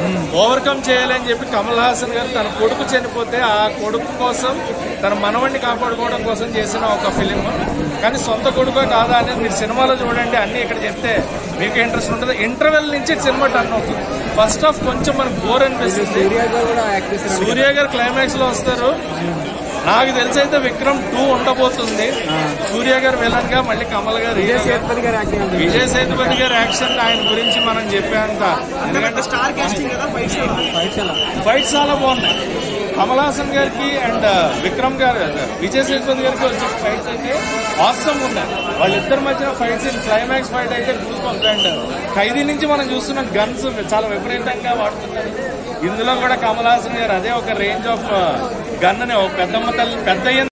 Overcome చేయాలని చెప్పి కమల్ హాసన్ గారు తన కొడుకు చనిపోతే ఆ కొడుకు కోసం తన మనవడిని కాపాడుకోవడం కోసం చేసిన ఒక ఫిలిం కానీ సొంత కొడుకో కాదా అనేది మీరు సినిమాలో చూడండి అన్ని ఇక్కడ చెప్తే మీకు ఇంట్రెస్ట్ ఉంటుంది ఇంటర్వెల్ నుంచి సినిమా టర్న్ అవుతుంది ఫస్ట్ హాఫ్ కొంచెం మనకు బోర్ అనిపిస్తుంది సూర్య గారు కూడా యాక్ట్ చేశారు సూర్య గారు క్లైమాక్స్ లో వస్తారు నాకు తెలిసి అయితే విక్రమ్ టూ ఉండబోతుంది సూర్య గారు విలన్ గా మళ్ళీ కమల్ గారు విజయ్ hero గా. సేతుపతి గారు యాక్టింగ్ అంతా విజయ్ సేతుపతి గారి యాక్షన్ ఆయన గురించి మనం చెప్పేంత ఎందుకంటే స్టార్ కాస్టింగ్ కదా ఫైట్స్ ఫైట్స్ ఎలా ఫైట్స్ చాలా బాగున్నాయి కమల్ హాసన్ గారికి అండ్ విక్రమ్ గారు విజయ్ సేతుపతి గారికి వచ్చిన ఫైట్స్ అయితే ఆసమ్ ఉన్నాయి వాళ్ళిద్దరి మధ్యన ఫైట్స్ క్లైమాక్స్ ఫైట్ అయితే చూసుకోవచ్చు అండ్ ఖైదీ నుంచి మనం చూస్తున్న గన్స్ చాలా విపరీతంగా వాడుతున్నారు ఇందులో కూడా కమల్ హాసన్ గారు అదే ఒక రేంజ్ ఆఫ్ గన్ ని ఒక పెద్దమ్మ తల్లి పెద్ద